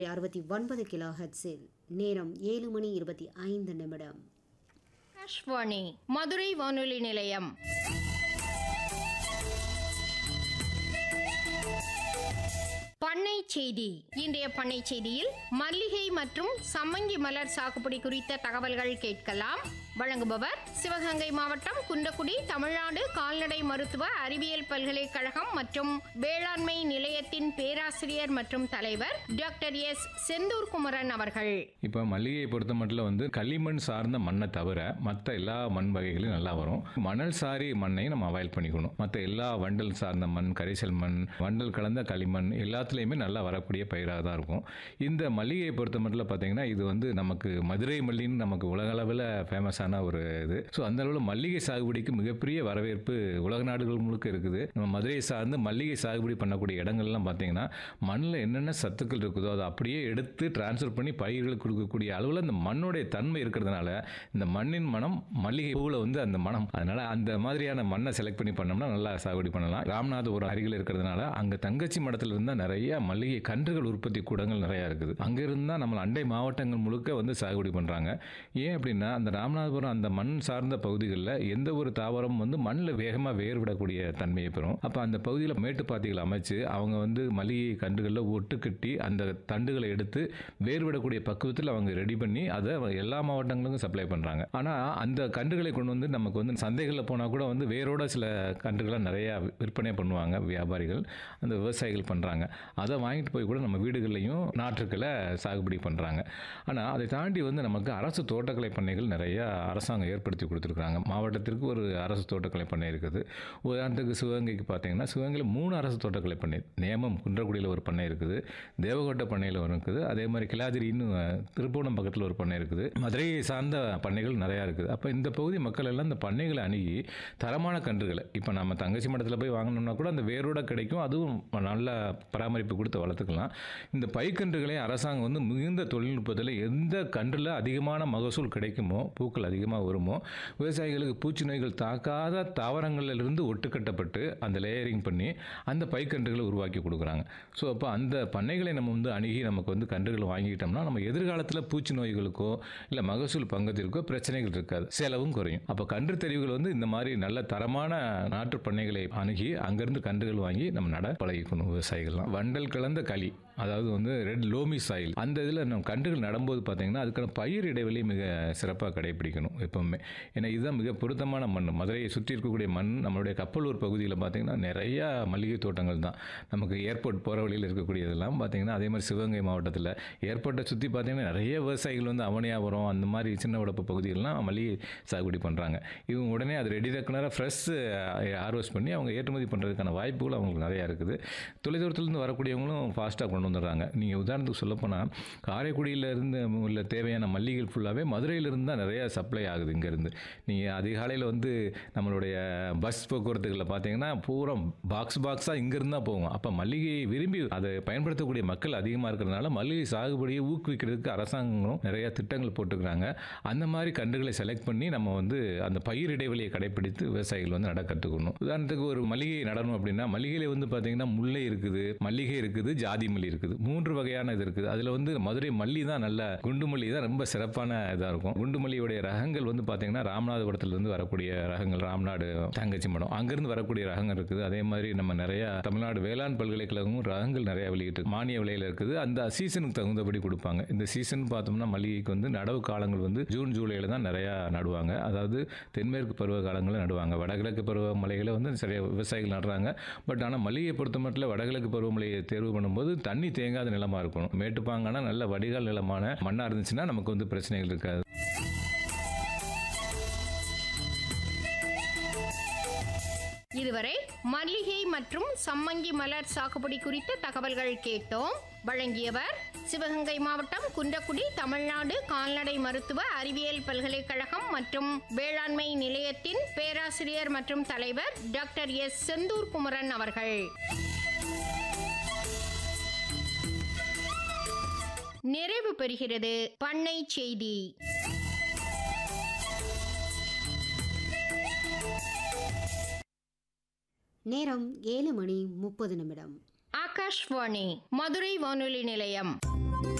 அறுபத்தி ஒன்பது கிலோ ஹெட்ஸில் நேரம் ஏழு மணி இருபத்தி ஐந்து நிமிடம் ஆகாஷ்வாணி மதுரை வானொலி நிலையம் பண்ணை செய்தி இன்றைய பண்ணை செய்தியில் மல்லிகை மற்றும் சம்மங்கி மலர் சாகுபடி குறித்த தகவல்கள் கேட்கலாம் வழங்குபவர் சிவகங்கை மாவட்டம் குன்றக்குடி தமிழ்நாடு கால்நடை மருத்துவ அறிவியல் பல்கலைக்கழகம் மற்றும் வேளாண்மை நிலையத்தின் பேராசிரியர் மற்றும் தலைவர் டாக்டர் எஸ் செந்தூர் குமரன் அவர்கள் இப்போ மல்லிகையை பொறுத்த மட்டும் வந்து களிமண் சார்ந்த மண்ணை தவிர மற்ற எல்லா மண் வகைகளும் நல்லா வரும் மணல் சாரி மண்ணை நம்ம அவாய்ட் பண்ணிக்கணும் மற்ற எல்லா வண்டல் சார்ந்த மண் கரிசல் மண் வண்டல் கலந்த களிமண் எல்லாத்துலேயுமே நல்லா வரக்கூடிய பயிராக தான் இருக்கும் இந்த மல்லிகையை பொறுத்த மட்டும் பார்த்தீங்கன்னா இது வந்து நமக்கு மதுரை மல்லின்னு நமக்கு உலகளவில் ஃபேமஸான ஒரு இது ஸோ அந்த அளவில் மல்லிகை சாகுபடிக்கு மிகப்பெரிய வரவேற்பு உலக நாடுகள் முழுக்க இருக்குது நம்ம மதுரையை சார்ந்து மல்லிகை சாகுபடி பண்ணக்கூடிய இடங்கள்லாம் பார்த்தீங்கன்னா மண்ணில் என்னென்ன சத்துக்கள் இருக்குதோ அதை அப்படியே எடுத்து டிரான்ஸ்ஃபர் பண்ணி பயிர்களுக்கு கொடுக்கக்கூடிய அளவில் அந்த மண்ணுடைய தன்மை இருக்கிறதுனால இந்த மண்ணின் மனம் மல்லிகை பூவில் வந்து அந்த மனம் அதனால அந்த மாதிரியான மண்ணை செலக்ட் பண்ணி பண்ணோம்னா நல்லா சாகுபடி பண்ணலாம் ராமநாதபுரம் அருகில் இருக்கிறதுனால அங்கே தங்கச்சி மடத்தில் இருந்தால் நிறைய மல்லிகை கன்றுகள் உற்பத்தி கூடங்கள் நிறையா இருக்குது அங்கே இருந்தால் நம்ம அண்டை மாவட்டங்கள் முழுக்க வந்து சாகுபடி பண்ணுறாங்க ஏன் அப்படின்னா அந்த ராமநாதபுரம் அந்த மண் சார்ந்த பகுதிகளில் எந்த ஒரு தாவரமும் வந்து மண்ணில் வேகமாக வேர் விடக்கூடிய தன்மையை பெறும் அப்போ அந்த பகுதியில் மேட்டுப்பாத்திகள் அமைச்சு அவங்க வந்து மல்லிகை கன்றுகளில் ஒட்டு கட்டி அந்த தண்டுகளை எடுத்து வேர் விடக்கூடிய பக்குவத்தில் அவங்க ரெடி பண்ணி அதை எல்லா மாவட்டங்களுக்கும் சப்ளை பண்ணுறாங்க ஆனால் அந்த கன்றுகளை கொண்டு வந்து நமக்கு வந்து சந்தைகளில் போனால் கூட வந்து வேரோட சில கன்றுகளை நிறையா விற்பனை பண்ணுவாங்க வியாபாரிகள் அந்த விவசாயிகள் பண்ணுறாங்க அதை வாங்கிட்டு போய் கூட நம்ம வீடுகள்லையும் நாற்றுக்களை சாகுபடி பண்ணுறாங்க ஆனால் அதை தாண்டி வந்து நமக்கு அரசு தோட்டக்கலை பண்ணைகள் நிறையா அரசாங்கம் ஏற்படுத்தி கொடுத்துருக்குறாங்க மாவட்டத்திற்கு ஒரு அரசு தோட்டக்கலை பண்ணை இருக்குது உதாரணத்துக்கு சிவகங்கைக்கு பார்த்தீங்கன்னா சிவகங்கையில் மூணு அரசு தோட்டக்கலை பண்ணை நேமம் குன்றக்குடியில் ஒரு பண்ணை இருக்குது தேவகோட்டை பண்ணையில் ஒரு இருக்குது அதே மாதிரி கிளாதிரின்னு திருப்பூணம் பக்கத்தில் ஒரு பண்ணை இருக்குது மதுரையை சார்ந்த பண்ணைகள் நிறையா இருக்குது அப்போ இந்த பகுதி மக்கள் எல்லாம் இந்த பண்ணைகளை அணுகி தரமான கன்றுகளை இப்போ நம்ம தங்கச்சி மடத்தில் போய் வாங்கினோம்னா கூட அந்த வேரோட கிடைக்கும் அதுவும் நல்ல பராமரிப்பு கொடுத்து வளர்த்துக்கலாம் இந்த பைக்கன்றுகளை அரசாங்கம் வந்து மிகுந்த தொழில்நுட்பத்தில் எந்த கன்றில் அதிகமான மகசூல் கிடைக்குமோ பூக்கள் அதிகமாக வருமோ விவசாயிகளுக்கு பூச்சி நோய்கள் தாக்காத தாவரங்களிலிருந்து ஒட்டுக்கட்டப்பட்டு அந்த லேயரிங் பண்ணி அந்த பைக்கன்றுகளை உருவாக்கி கொடுக்குறாங்க ஸோ அப்போ அந்த பண்ணைகளை நம்ம வந்து அணுகி நமக்கு வந்து கன்றுகள் வாங்கிக்கிட்டோம்னா நம்ம எதிர்காலத்தில் பூச்சி நோய்களுக்கோ இல்லை மகசூல் பங்கத்திற்கோ பிரச்சனைகள் இருக்காது செலவும் குறையும் அப்போ கன்று தெரிவுகள் வந்து இந்த மாதிரி நல்ல தரமான நாட்டு பண்ணைகளை அணுகி அங்கேருந்து கன்றுகள் வாங்கி நம்ம நட பழகிக்கணும் விவசாயிகள்லாம் வண்டல் கலந்த களி அதாவது வந்து ரெட் லோமி சாயில் அந்த இதில் நம்ம கன்றுகள் நடும்போது பார்த்தீங்கன்னா அதுக்கான பயிர் இடைவெளி மிக சிறப்பாக கடைபிடிக்கணும் எப்பவுமே ஏன்னா இதுதான் மிக பொருத்தமான மண் மதுரையை சுற்றி இருக்கக்கூடிய மண் நம்மளுடைய கப்பலூர் பகுதியில் பார்த்தீங்கன்னா நிறையா மல்லிகை தோட்டங்கள் தான் நமக்கு ஏர்போர்ட் போகிற வழியில் இருக்கக்கூடியதெல்லாம் பார்த்தீங்கன்னா அதே மாதிரி சிவகங்கை மாவட்டத்தில் ஏர்போர்ட்டை சுற்றி பார்த்தீங்கன்னா நிறைய விவசாயிகள் வந்து அவனியாபுரம் அந்த மாதிரி சின்ன உடப்பு பகுதிகளெலாம் மல்லிகை சாகுபடி பண்ணுறாங்க இவங்க உடனே அது ரெடி ரெக்குனராக ஃப்ரெஷ் ஹார்வெஸ்ட் பண்ணி அவங்க ஏற்றுமதி பண்ணுறதுக்கான வாய்ப்புகள் அவங்களுக்கு நிறையா இருக்குது தொலைதூரத்துலேருந்து வரக்கூடியவங்களும் ஃபாஸ்ட்டாக கொண்டு வந்துடுறாங்க நீங்கள் உதாரணத்துக்கு சொல்லப்போனால் காரைக்குடியிலேருந்து உள்ள தேவையான மல்லிகள் ஃபுல்லாகவே மதுரையிலிருந்து தான் நிறையா சப்ளை ஆகுது இங்கேருந்து நீங்கள் அதிகாலையில் வந்து நம்மளுடைய பஸ் போக்குவரத்துகளில் பார்த்தீங்கன்னா பூரா பாக்ஸ் பாக்ஸாக இங்கேருந்து தான் போகும் அப்போ மல்லிகையை விரும்பி அதை பயன்படுத்தக்கூடிய மக்கள் அதிகமாக இருக்கிறதுனால மல்லிகை சாகுபடியை ஊக்குவிக்கிறதுக்கு அரசாங்கங்களும் நிறையா திட்டங்கள் போட்டுக்கிறாங்க அந்த மாதிரி கன்றுகளை செலக்ட் பண்ணி நம்ம வந்து அந்த பயிர் இடைவெளியை கடைப்பிடித்து விவசாயிகள் வந்து நட கற்றுக்கணும் உதாரணத்துக்கு ஒரு மல்லிகை நடணும் அப்படின்னா மல்லிகையில் வந்து பார்த்தீங்கன்னா முல்லை இருக்குது மல்லிகை இருக்குது ஜாதி மல்லி இருக்குது மூன்று வகையான இது இருக்குது அதில் வந்து மதுரை மல்லி தான் நல்ல குண்டு மல்லி தான் ரொம்ப சிறப்பான இதாக இருக்கும் குண்டு மல்லியுடைய ரகங்கள் வந்து பார்த்தீங்கன்னா ராமநாதபுரத்துலேருந்து வரக்கூடிய ரகங்கள் ராம்நாடு தங்கச்சி மடம் அங்கேருந்து வரக்கூடிய ரகங்கள் இருக்குது அதே மாதிரி நம்ம நிறைய தமிழ்நாடு வேளாண் பல்கலைக்கழகமும் ரகங்கள் நிறைய வெளியிட்டு மானிய விலையில் இருக்குது அந்த சீசனுக்கு தகுந்தபடி கொடுப்பாங்க இந்த சீசன் பார்த்தோம்னா மல்லிகைக்கு வந்து நடவு காலங்கள் வந்து ஜூன் ஜூலையில் தான் நிறையா நடுவாங்க அதாவது தென்மேற்கு பருவ காலங்களில் நடுவாங்க வடகிழக்கு பருவ மலைகளை வந்து சரியா விவசாயிகள் நடுறாங்க பட் ஆனால் மல்லிகை பொறுத்த மட்டும் வடகிழக்கு பருவமழையை தேர்வு பண்ணும்போது தண்ணி தேங்காத நிலமாக இருக்கணும் மேட்டுப்பாங்கான நல்ல வடிகால் நிலமான மண்ணாக இருந்துச்சுன்னா நமக்கு வந்து பிரச்சனைகள் இருக்காது இதுவரை மல்லிகை மற்றும் சம்மங்கி மலர் சாகுபடி குறித்த தகவல்கள் கேட்டோம் வழங்கியவர் சிவகங்கை மாவட்டம் குன்றக்குடி தமிழ்நாடு கால்நடை மருத்துவ அறிவியல் பல்கலைக்கழகம் மற்றும் வேளாண்மை நிலையத்தின் பேராசிரியர் மற்றும் தலைவர் டாக்டர் எஸ் செந்தூர் குமரன் அவர்கள் நிறைவு பெறுகிறது பண்ணை செய்தி நேரம் ஏழு மணி முப்பது நிமிடம் ஆகாஷ்வாணி மதுரை வானொலி நிலையம்